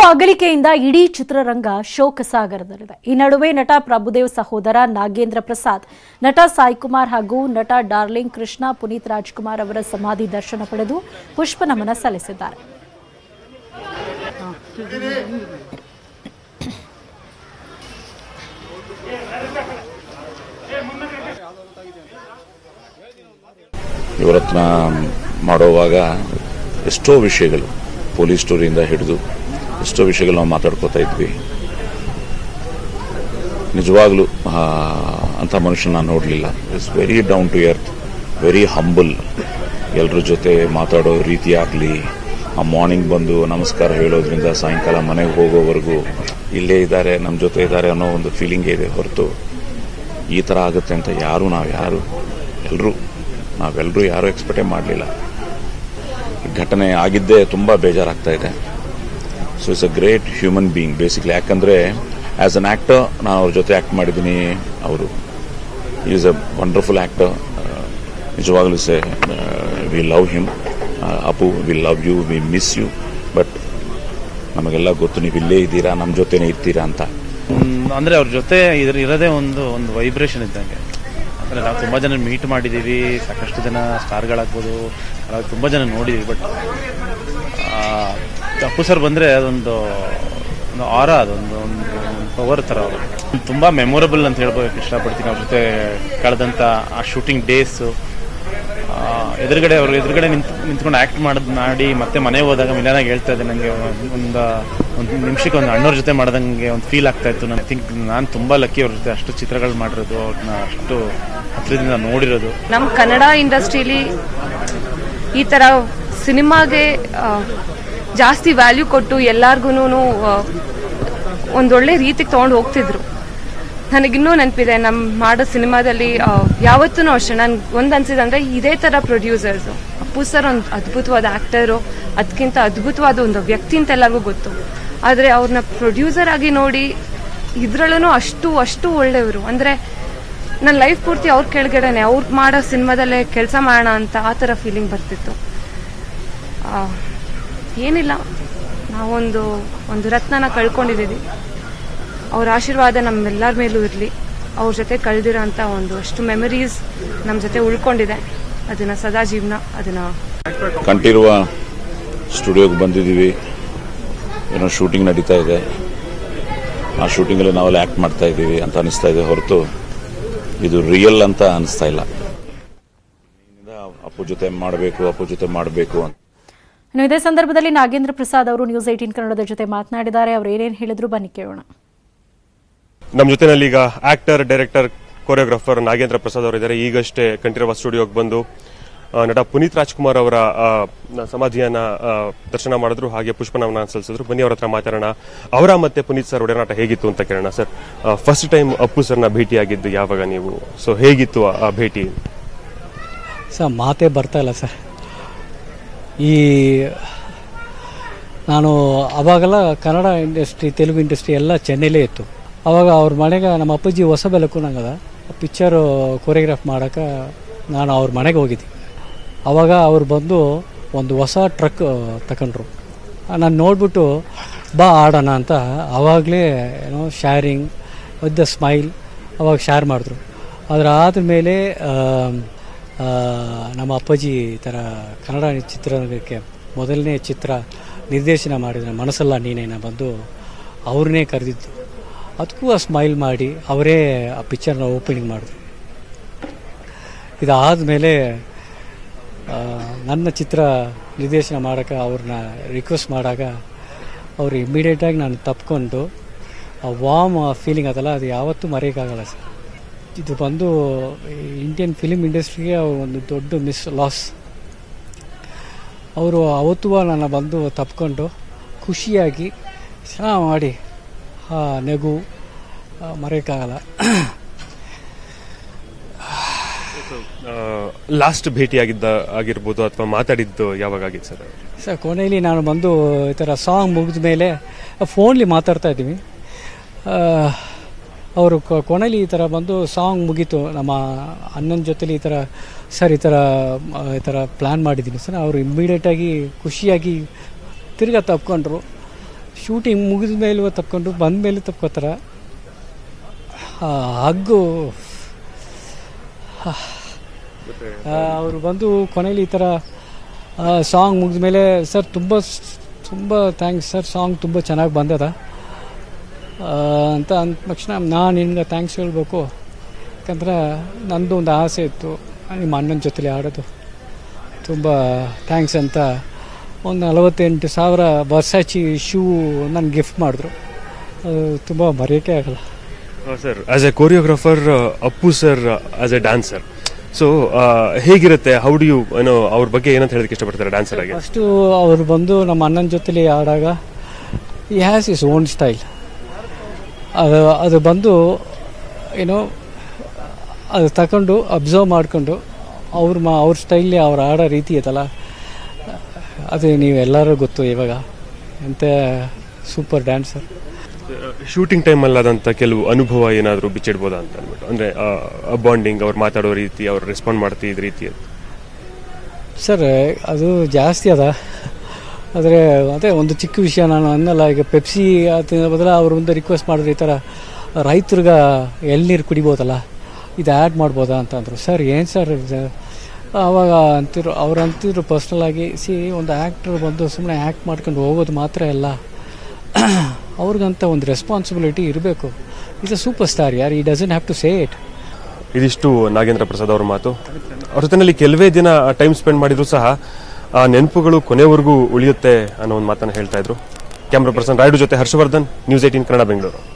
ಅಗಲಿಕೆಯಿಂದ ಇಡೀ ಚಿತ್ರರಂಗ ಶೋಕಸಾಗರದಲ್ಲಿದೆ ಈ ನಡುವೆ ನಟ ಪ್ರಭುದೇವ್ ಸಹೋದರ ನಾಗೇಂದ್ರ ಪ್ರಸಾದ್ ನಟ ಸಾಯಿಕುಮಾರ್ ಹಾಗೂ ನಟ ಡಾರ್ಲಿಂಗ್ ಕೃಷ್ಣ ಪುನೀತ್ ರಾಜ್ಕುಮಾರ್ ಅವರ ಸಮಾಧಿ ದರ್ಶನ ಪಡೆದು ಪುಷ್ಪ ನಮನ ಸಲ್ಲಿಸಿದ್ದಾರೆ ಯುವರತ್ನ ಮಾಡುವಾಗ ಎಷ್ಟೋ ವಿಷಯಗಳು ಪೊಲೀಸ್ ಸ್ಟೋರಿಯಿಂದ ಹಿಡಿದು ಎಷ್ಟೋ ವಿಷಯಗಳು ನಾವು ಮಾತಾಡ್ಕೋತಾ ಇದ್ವಿ ನಿಜವಾಗ್ಲೂ ಆ, ಅಂಥ ಮನುಷ್ಯನ ನಾನು ನೋಡಲಿಲ್ಲ it's very down to earth very humble ಎಲ್ಲರ ಜೊತೆ ಮಾತಾಡೋ ರೀತಿ ಆಗಲಿ ಆ ಮಾರ್ನಿಂಗ್ ಬಂದು ನಮಸ್ಕಾರ ಹೇಳೋದ್ರಿಂದ ಸಾಯಂಕಾಲ ಮನೆಗೆ ಹೋಗೋವರೆಗೂ ಇಲ್ಲೇ ಇದ್ದಾರೆ ನಮ್ಮ ಜೊತೆ ಇದ್ದಾರೆ ಅನ್ನೋ ಒಂದು ಫೀಲಿಂಗ್ ಇದೆ ಹೊರತು ಈ ಥರ ಆಗುತ್ತೆ ಅಂತ ಯಾರು ನಾವು ಯಾರು ಎಲ್ಲರೂ ನಾವೆಲ್ಲರೂ ಯಾರೂ ಎಕ್ಸ್ಪೆಕ್ಟೇ ಮಾಡಲಿಲ್ಲ ಘಟನೆ ಆಗಿದ್ದೇ ತುಂಬ ಬೇಜಾರಾಗ್ತಾ ಇದೆ so it's a great human being basically ಯಾಕಂದರೆ ಆ್ಯಸ್ ಅನ್ ಆ್ಯಕ್ಟರ್ ನಾನು ಅವ್ರ ಜೊತೆ ಆ್ಯಕ್ಟ್ ಮಾಡಿದ್ದೀನಿ ಅವರು ಈಸ್ ಅ ವಂಡರ್ಫುಲ್ ಆ್ಯಕ್ಟರ್ ನಿಜವಾಗ್ಲೂ say we love him Appu we love you we miss you but ನಮಗೆಲ್ಲ ಗೊತ್ತು ನೀವು ಇಲ್ಲೇ ಇದ್ದೀರಾ ನಮ್ಮ ಜೊತೆನೇ ಇರ್ತೀರಾ ಅಂತ ಹ್ಮ್, ಅಂದ್ರೆ ಅವ್ರ ಜೊತೆ ಇದ್ರ ಇರೋದೇ ಒಂದು ಒಂದು ವೈಬ್ರೇಷನ್ ಇದ್ದಂಗೆ ಅಂದ್ರೆ ನಾವು ತುಂಬಾ ಜನ ಮೀಟ್ ಮಾಡಿದೀವಿ ಸಾಕಷ್ಟು ಜನ ಸ್ಟಾರ್ಗಳಾಗ್ಬೋದು ನಾವು ತುಂಬಾ ಜನ ನೋಡಿದೀವಿ ಬಟ್ ಅಪ್ಪು ಸರ್ ಬಂದ್ರೆ ಅದೊಂದು ಒಂದು ಆರ ಅದೊಂದು ಒಂದು ಪವರ್ ತರ ಅವರು ತುಂಬಾ ಮೆಮೊರಬಲ್ ಅಂತ ಹೇಳ್ಬೋದಕ್ಕೆ ಇಷ್ಟಪಡ್ತೀನಿ ಅವ್ರ ಜೊತೆ ಕಳೆದಂತ ಆ ಶೂಟಿಂಗ್ ಡೇಸು ಎದುರುಗಡೆ ಅವರು ಎದುರುಗಡೆ ನಿಂತ್ ನಿಂತ್ಕೊಂಡು ಆಕ್ಟ್ ಮಾಡೋದು ಮಾಡಿ ಮತ್ತೆ ಮನೆ ಹೋದಾಗ ಮಿಲಾನಾಗ ಹೇಳ್ತಾ ಇದ್ದೆ ನನಗೆ ಒಂದು ಒಂದು ನಿಮಿಷಕ್ಕೆ ಒಂದು ಅಣ್ಣವ್ರ ಜೊತೆ ಮಾಡ್ದಂಗೆ ಒಂದು ಫೀಲ್ ಆಗ್ತಾ ಇತ್ತು ನಾನು ಥಿಂಕ್ ನಾನು ತುಂಬಾ ಲಕ್ಕಿ ಅವ್ರ ಜೊತೆ ಅಷ್ಟು ಚಿತ್ರಗಳು ಮಾಡಿರೋದು ಅವ್ರನ್ನ ಅಷ್ಟು ಹತ್ರದಿಂದ ನೋಡಿರೋದು ನಮ್ಮ ಕನ್ನಡ ಇಂಡಸ್ಟ್ರಿಲಿ ಈ ಥರ ಸಿನಿಮಾಗೆ ಆ, ಜಾಸ್ತಿ ವ್ಯಾಲ್ಯೂ ಕೊಟ್ಟು ಎಲ್ಲಾರ್ಗು ಒಂದೊಳ್ಳೆ ರೀತಿಗೆ ತೊಗೊಂಡು ಹೋಗ್ತಿದ್ರು ನನಗಿನ್ನೂ ನೆನಪಿದೆ ನಮ್ಮ ಮಾಡೋ ಸಿನಿಮಾದಲ್ಲಿ ಯಾವತ್ತೂ ಅಷ್ಟೇ ನನ್ಗೆ ಒಂದು ಅನ್ಸಿದಂದ್ರೆ ಇದೇ ಥರ ಪ್ರೊಡ್ಯೂಸರ್ಸು ಅಪ್ಪು ಸರ್ ಒಂದು ಅದ್ಭುತವಾದ ಆ್ಯಕ್ಟರು ಅದಕ್ಕಿಂತ ಅದ್ಭುತವಾದ ಒಂದು ವ್ಯಕ್ತಿ ಅಂತ ಎಲ್ಲರಿಗೂ ಗೊತ್ತು ಆದರೆ ಅವ್ರನ್ನ ಪ್ರೊಡ್ಯೂಸರ್ ಆಗಿ ನೋಡಿ ಇದ್ರಲ್ಲೂ ಅಷ್ಟು ಅಷ್ಟು ಒಳ್ಳೆಯವರು ಅಂದರೆ ನನ್ನ ಲೈಫ್ ಪೂರ್ತಿ ಅವ್ರ ಕೆಳಗಡೆನೆ ಅವ್ರು ಮಾಡೋ ಸಿನಿಮಾದಲ್ಲೇ ಕೆಲಸ ಮಾಡೋಣ ಅಂತ ಆ ಥರ ಫೀಲಿಂಗ್ ಬರ್ತಿತ್ತು ಆ, ಏನಿಲ್ಲ ನಾವೊಂದು ಒಂದು ರತ್ನನ ಕಳ್ಕೊಂಡಿದ್ದೀವಿ ಅವ್ರ ಆಶೀರ್ವಾದ ನಮ್ಮೆಲ್ಲರ ಮೇಲೂ ಇರಲಿ ಅವ್ರ ಜೊತೆ ಕಳೆದಿರೋ ಅಂತ ಒಂದು ಅಷ್ಟು ಮೆಮರೀಸ್ ನಮ್ಮ ಜೊತೆ ಉಳ್ಕೊಂಡಿದೆ ಅದನ್ನ ಸದಾ ಜೀವನ ಅದನ್ನ ಕಂಠೀರುವ ಸ್ಟುಡಿಯೋಗೆ ಬಂದಿದ್ದೀವಿ ಏನೋ ಶೂಟಿಂಗ್ ನಡೀತಾ ಇದೆ ಆ ಶೂಟಿಂಗಲ್ಲಿ ನಾವೆಲ್ಲ ಆ್ಯಕ್ಟ್ ಮಾಡ್ತಾ ಇದ್ದೀವಿ ಅಂತ ಅನಿಸ್ತಾ ಇದೆ ಹೊರತು ಇದು ರಿಯಲ್ ಅಂತ ಅನಿಸ್ತಾ ಇಲ್ಲ ಅಪ್ಪು ಜೊತೆ ಮಾಡಬೇಕು ಅಪ್ಪು ಜೊತೆ ಮಾಡಬೇಕು ಅಂತ ಇನ್ನು ಇದೇ ಸಂದರ್ಭದಲ್ಲಿ ನಾಗೇಂದ್ರ ಪ್ರಸಾದ್ ಅವರು ನ್ಯೂಸ್ ಏಟೀನ್ ಕನ್ನಡದ ಜೊತೆ ಮಾತನಾಡಿದ್ದಾರೆ ಅವರು ಏನೇನು ಹೇಳಿದ್ರು ಬನ್ನಿ ಕೇಳೋಣ ನಮ್ಮ ಜೊತೆನಲ್ಲಿ ಈಗ actor director choreographer Nagendra Prasad ಅವರು ಇದ್ದಾರೆ ಈಗಷ್ಟೇ ಕಂಠೀರವ ಸ್ಟುಡಿಯೋಗೆ ಬಂದು ಆ, ನಟ ಪುನೀತ್ ರಾಜ್ಕುಮಾರ್ ಅವರ ಆ, ನ- ಸಮಾಧಿಯನ್ನ ಆ, ದರ್ಶನ ಮಾಡಿದ್ರು ಹಾಗೆ ಪುಷ್ಪನವನ ಸಲ್ಲಿಸಿದ್ರು ಬನ್ನಿ ಅವ್ರ ಹತ್ರ ಮಾತಾಡೋಣ ಅವರ ಮತ್ತೆ ಪುನೀತ್ ಸರ್ ಒಡನಾಟ ಹೇಗಿತ್ತು ಅಂತ ಕೇಳೋಣ ಸರ್ ಫಸ್ಟ್ ಟೈಮ್ ಅಪ್ಪು ಸರ್ನ ಭೇಟಿಯಾಗಿದ್ದು ಯಾವಾಗ ನೀವು ಸೊ ಹೇಗಿತ್ತು ಆ- ಆ ಭೇಟಿ ಸರ್ ಮಾತೇ ಬರ್ತಾ ಇಲ್ಲ ಸರ್ ಈ ನಾನು ಅವಾಗೆಲ್ಲ ಕನ್ನಡ ಇಂಡಸ್ಟ್ರಿ ತೆಲುಗು ಇಂಡಸ್ಟ್ರಿ ಎಲ್ಲ ಚೆನ್ನೈಲೇ ಇತ್ತು ಅವಾಗ ಅವ್ರ ಮನೆಗೆ ನಮ್ಮ ಅಪ್ಪಾಜಿ ಹೊಸ ಬೆಲಕ್ಕೂ ನಂಗದ ಪಿಕ್ಚರು ಕೊರಿಯೋಗ್ರಾಫ್ ಮಾಡೋಕೆ ನಾನು ಅವ್ರ ಮನೆಗೆ ಹೋಗಿದ್ದೆ ಅವಾಗ ಅವ್ರು ಬಂದು ಒಂದು ಹೊಸ ಟ್ರಕ್ ತಗೊಂಡ್ರು ನಾನು ನೋಡ್ಬಿಟ್ಟು ಬಾ ಆಡೋಣ ಅಂತ ಆವಾಗಲೇ ಏನೋ ಶೇರಿಂಗ್ ವಿತ್ ದ ಸ್ಮೈಲ್ ಅವಾಗ ಶೇರ್ ಮಾಡಿದ್ರು ಅದರ ಆದಮೇಲೆ ನಮ್ಮ ಅಪ್ಪಾಜಿ ಈ ಥರ ಕನ್ನಡ ಚಿತ್ರರಂಗಕ್ಕೆ ಮೊದಲನೇ ಚಿತ್ರ ನಿರ್ದೇಶನ ಮಾಡಿದ ಮನಸ್ಸಲ್ಲ ನೀನೇನ ಬಂದು ಅವ್ರನ್ನೇ ಕರೆದಿದ್ದು ಅದಕ್ಕೂ ಆ ಸ್ಮೈಲ್ ಮಾಡಿ ಅವರೇ ಆ ಪಿಕ್ಚರ್ನ ಓಪನಿಂಗ್ ಮಾಡಿದ್ರು ಇದಾದಮೇಲೆ ನನ್ನ ಚಿತ್ರ ನಿರ್ದೇಶನ ಮಾಡೋಕ್ಕೆ ಅವ್ರನ್ನ ರಿಕ್ವೆಸ್ಟ್ ಮಾಡಾಗ ಅವರು ಇಮ್ಮಿಡಿಯೇಟಾಗಿ ನಾನು ತಪ್ಕೊಂಡು ಆ ವಾಮ್ ಫೀಲಿಂಗ್ ಅದಲ್ಲ ಅದು ಯಾವತ್ತೂ ಮರೆಯೋಕ್ಕಾಗಲ್ಲ ಸರ್ ಇದು ಬಂದು ಇಂಡಿಯನ್ ಫಿಲಿಮ್ ಇಂಡಸ್ಟ್ರಿಗೆ ಒಂದು ದೊಡ್ಡ ಮಿಸ್ ಲಾಸ್ ಅವರು ಅವತ್ತು ನನ್ನ ಬಂದು ತಪ್ಕೊಂಡು ಖುಷಿಯಾಗಿ ಚೆನ್ನಾಗಿ ಮಾಡಿ ಆ ನಗು ಆ, ಮರೆಯೋಕ್ಕಾಗಲ್ಲ ಲಾಸ್ಟ್ ಭೇಟಿಯಾಗಿದ್ದ ಆಗಿರ್ಬೋದು ಅಥವಾ ಮಾತಾಡಿದ್ದು ಯಾವಾಗ ಆಗಿತ್ತು ಸರ್ ಸರ್ ಕೊನೆಯಲ್ಲಿ ನಾನು ಬಂದು ಈ ಥರ ಸಾಂಗ್ ಮುಗಿದ ಮೇಲೆ ಫೋನ್ಲಿ ಮಾತಾಡ್ತಾ ಇದ್ದೀವಿ ಅವರು ಕೊನೆಯಲ್ಲಿ ಈ ಥರ ಬಂದು ಸಾಂಗ್ ಮುಗೀತು ನಮ್ಮ ಅಣ್ಣನ ಜೊತೆಲಿ ಈ ಥರ ಸರ್ ಈ ಥರ ಆ, ಈ ಥರ ಪ್ಲ್ಯಾನ್ ಮಾಡಿದ್ದೀನಿ ಸರ್ ಅವರು ಇಮ್ಮಿಡಿಯೇಟಾಗಿ ಖುಷಿಯಾಗಿ ತಿರ್ಗಾ ತಪ್ಕೊಂಡ್ರು ಶೂಟಿಂಗ್ ಮುಗಿದ ಮೇಲೂ ತಪ್ಕೊಂಡು ಬಂದ ಮೇಲೆ ತಪ್ಕೋತಾರ ಆ ಹಗ್ಗು ಅವರು ಬಂದು ಕೊನೆಯಲ್ಲಿ ಈ ಥರ ಸಾಂಗ್ ಮುಗಿದ ಮೇಲೆ ಸರ್ ತುಂಬ ತುಂಬ ಥ್ಯಾಂಕ್ಸ್ ಸರ್ ಸಾಂಗ್ ತುಂಬ ಚೆನ್ನಾಗಿ ಬಂದದ ಆ, ಅಂತ ಅಂದ ತಕ್ಷಣ ನಾನು ನಿನ್ಗೆ ಥ್ಯಾಂಕ್ಸ್ ಹೇಳ್ಬೇಕು ಯಾಕಂದ್ರೆ ನಂದು ಒಂದು ಆಸೆ ಇತ್ತು ನಿಮ್ಮ ಅಣ್ಣನ ಜೊತೆಲಿ ಆಡೋದು ತುಂಬ ಥ್ಯಾಂಕ್ಸ್ ಅಂತ ಒಂದು ನಲವತ್ತೆಂಟು ಸಾವಿರ ಬರ್ಸಾಚಿ ಶೂ ನನಗೆ ಗಿಫ್ಟ್ ಮಾಡಿದ್ರು ಅದು ತುಂಬ ಮರೆಯೋಕ್ಕೆ ಆಗಲ್ಲ sir as a choreographer Appu sir as a dancer so ಹೇಗಿರುತ್ತೆ ಹೌ ಡು ಯು ಏನೋ ಅವ್ರ ಬಗ್ಗೆ ಏನಂತ ಹೇಳೋದಕ್ಕೆ ಇಷ್ಟಪಡ್ತಾರೆ ಡ್ಯಾನ್ಸರ್ ಆಗಿ ಫಸ್ಟು ಅವರು ಬಂದು ನಮ್ಮ ಅಣ್ಣನ ಜೊತೆಲಿ ಆಡಾಗ ಈ ಹ್ಯಾಸ್ ಇಸ್ ಓನ್ ಸ್ಟೈಲ್ ಅದು ಅದು ಬಂದು ಏನೋ ಅದು ತಗೊಂಡು ಅಬ್ಸರ್ವ್ ಮಾಡಿಕೊಂಡು ಅವ್ರ ಮಾ ಅವ್ರ ಸ್ಟೈಲಿ ಅವ್ರು ಆಡೋ ರೀತಿ ಐತಲ್ಲ ಅದು ನೀವು ಎಲ್ಲರೂ ಗೊತ್ತು ಇವಾಗ ಎಂಥ ಸೂಪರ್ ಡ್ಯಾನ್ಸರ್ ಶೂಟಿಂಗ್ ಟೈಮಲ್ಲಿ ಆದಂಥ ಕೆಲವು ಅನುಭವ ಏನಾದರೂ ಬಿಚ್ಚಿಡ್ಬೋದಾ ಅಂತ ಅಂದ್ಬಿಟ್ಟು ಅಂದರೆ ಬಾಂಡಿಂಗ್ ಅವ್ರು ಮಾತಾಡೋ ರೀತಿ ಅವ್ರು ರೆಸ್ಪಾಂಡ್ ಮಾಡ್ತಿದ್ದ ರೀತಿ ಸರ್ ಅದು ಜಾಸ್ತಿ ಅದ ಆದರೆ ಅದೇ ಒಂದು ಚಿಕ್ಕ ವಿಷಯ ನಾನು ಅನ್ನಲ್ಲ ಈಗ ಪೆಪ್ಸಿ ಅದರ ಬದಲ ಅವ್ರು ಒಂದು ರಿಕ್ವೆಸ್ಟ್ ಮಾಡಿದ್ರು ಈ ಥರ ರೈತರಿಗೆ ಎಳ್ನೀರು ಕುಡಿಬೋದಲ್ಲ ಇದು ಆ್ಯಡ್ ಮಾಡ್ಬೋದಾ ಅಂತ ಅಂದರು ಸರ್ ಏನು ಸರ್ ಇದು ಆವಾಗ ಅಂತಿರು ಅವ್ರು ಅಂತಿದ್ರು ಪರ್ಸ್ನಲ್ ಆಗಿ ಸಿ ಒಂದು ಆ್ಯಕ್ಟ್ರ್ ಬಂದು ಸುಮ್ಮನೆ ಆ್ಯಕ್ಟ್ ಮಾಡ್ಕೊಂಡು ಹೋಗೋದು ಮಾತ್ರ ಅಲ್ಲ ಅವ್ರಿಗಂತ ಒಂದು ರೆಸ್ಪಾನ್ಸಿಬಿಲಿಟಿ ಇರಬೇಕು ಇಸ್ ಅ ಸೂಪರ್ ಸ್ಟಾರ್ ಯಾರು ಈ doesn't have to say it ಇದಿಷ್ಟು ನಾಗೇಂದ್ರ ಪ್ರಸಾದ್ ಅವ್ರ ಮಾತು ಅವ್ರ ಜೊತೆನಲ್ಲಿ ಕೆಲವೇ ದಿನ ಟೈಮ್ ಸ್ಪೆಂಡ್ ಮಾಡಿದ್ರು ಸಹ ಆ ನೆನಪುಗಳು ಕೊನೆವರೆಗೂ ಉಳಿಯುತ್ತೆ ಅನ್ನೋ ಒಂದು ಮಾತನ್ನು ಹೇಳ್ತಾ ಇದ್ರು ಕ್ಯಾಮ್ರಾ ಪರ್ಸನ್ ರಾಯ್ಡು ಜೊತೆ ಹರ್ಷವರ್ಧನ್ ನ್ಯೂಸ್ ಏಟೀನ್ ಕನ್ನಡ ಬೆಂಗಳೂರು